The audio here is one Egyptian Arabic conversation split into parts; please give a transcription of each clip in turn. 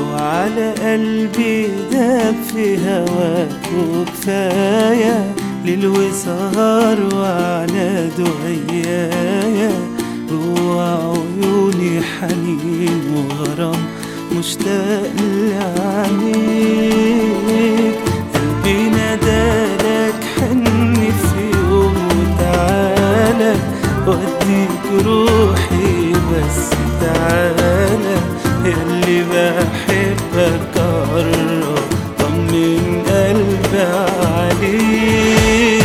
وعلى قلبي داب في هواك وكفاية ليل وسهر وعلى دعيايا جوا عيوني حنين وغرام مشتاق لعينيك قلبي نادالك حن في يوم وتعالى وديك روحي بس تعالى ياللي بحبك قرب طمن قلبي عليك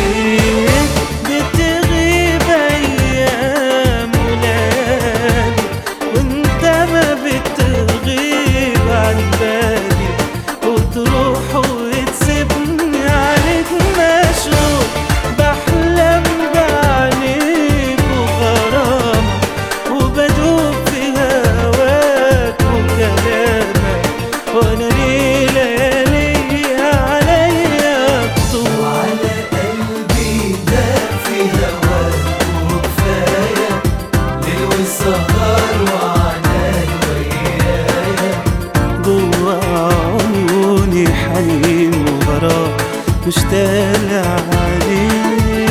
بتغيب ايام ولادي وانت ما بتغيب عن بالي وتروح وتسيبني عليك مشغول بحلم بعينيك وغرامك وبدوب في هواك وكلامك وانا ليه ليالي عليا طول وعلى قلبي داب في هواك وكفاية ليل والسهر وعناك ويايا جوا عيوني حنين وغرام مشتاق عليك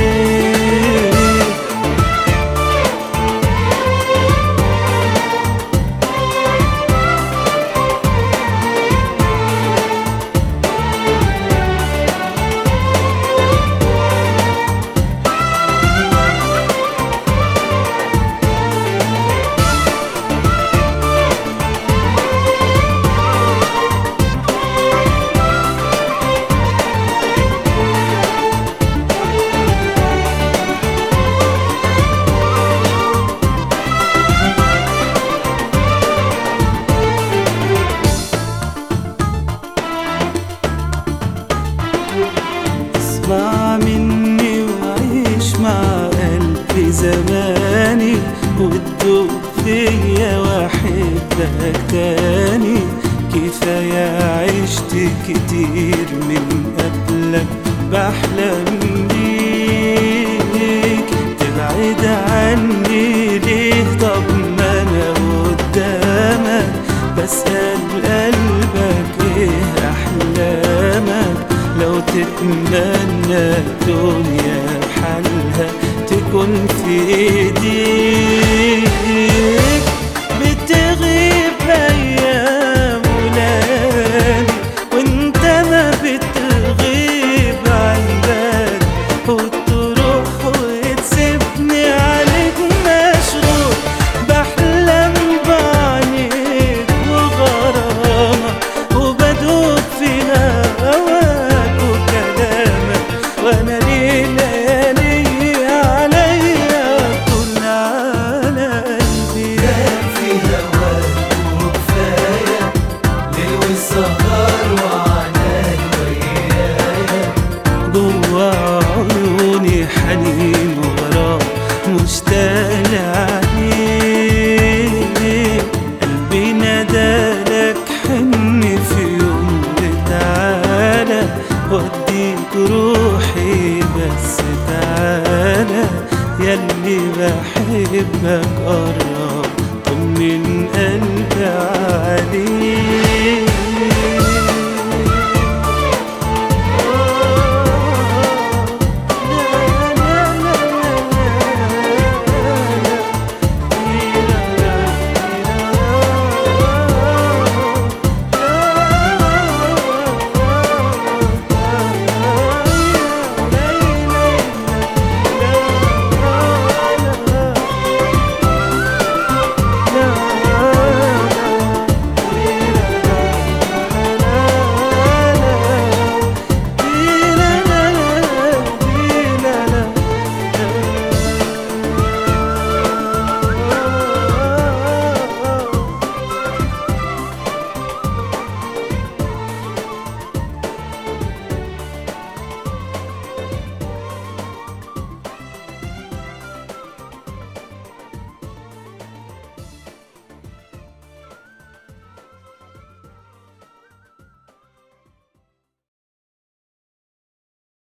اسمع مني وعيش مع قلبي زماني وتدوب فيا واحبك تاني كفاية عشت كتير من قبلك بحلم بيك تبعد عني ليه طب ما انا قدامك بسأل قلبك ايه احلامك لو تتمنى الدنيا بحالها تكون في ايديك بتغيب ايام ولادي وانت ما بتغيب عن بالي وتروح وتسيبني عليك مشغول بحلم بعينيك وغرامك وبدوب في هواك وكلامك وانا ليه ليالي عليا طول على قلبي داب في هواك وكفاية ليل والسهر وعناك ويايا جوا عيوني حنين وغرام مشتاق عليك قلبي نادالك حن في يوم تعالى وديك روحي بس تعالى ياللي بحبك قرب طمن قلبي